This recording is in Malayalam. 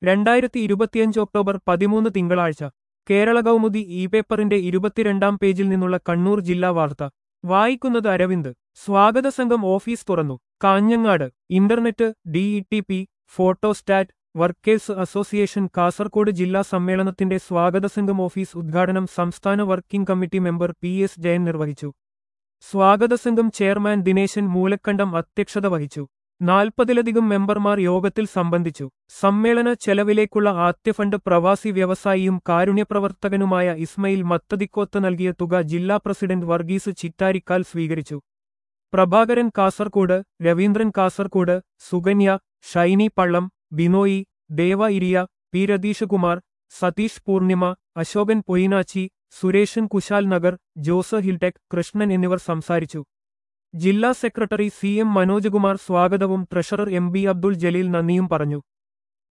രണ്ടായിരത്തി ഇരുപത്തിയഞ്ച് ഒക്ടോബർ പതിമൂന്ന് തിങ്കളാഴ്ച കേരള കൗമുദി ഇ പേപ്പറിന്റെ ഇരുപത്തിരണ്ടാം പേജിൽ നിന്നുള്ള കണ്ണൂർ ജില്ലാ വാർത്ത വായിക്കുന്നത് അരവിന്ദ് സ്വാഗത സംഘം ഓഫീസ് തുറന്നു Kanhangad internet DET P photostat workers association Kasaragod ജില്ലാ സമ്മേളനത്തിന്റെ സ്വാഗത സംഘം ഓഫീസ് ഉദ്ഘാടനം സംസ്ഥാന working committee member P S Jayan നിർവഹിച്ചു സ്വാഗത സംഘം ചെയർമാൻ ദിനേശൻ മൂലക്കണ്ടം അധ്യക്ഷത വഹിച്ചു നാൽപ്പതിലധികം മെമ്പർമാർ യോഗത്തിൽ സംബന്ധിച്ചു സമ്മേളന ചെലവിലേക്കുള്ള ആദ്യ ഫണ്ട് പ്രവാസി വ്യവസായിയും കാരുണ്യപ്രവർത്തകനുമായ ഇസ്മയിൽ മത്തതിക്കോത്ത് നൽകിയ തുക ജില്ലാ പ്രസിഡന്റ് വർഗീസ് ചിറ്റാരിക്കാൽ സ്വീകരിച്ചു പ്രഭാകരൻ കാസർകോട് രവീന്ദ്രൻ കാസർകോട് സുകന്യ ഷൈനി പള്ളം ബിനോയി ദേവ ഇരിയ പി രതീഷകുമാർ സതീഷ് പൂർണിമ അശോകൻ പൊയിനാച്ചി സുരേഷൻ കുശാൽ നഗർ ജോസ് ഹിൽടെക് കൃഷ്ണൻ എന്നിവർ സംസാരിച്ചു ജില്ലാ സെക്രട്ടറി സി എം മനോജകുമാർ സ്വാഗതവും treasurer M B Abdul Jaleel നന്ദിയും പറഞ്ഞു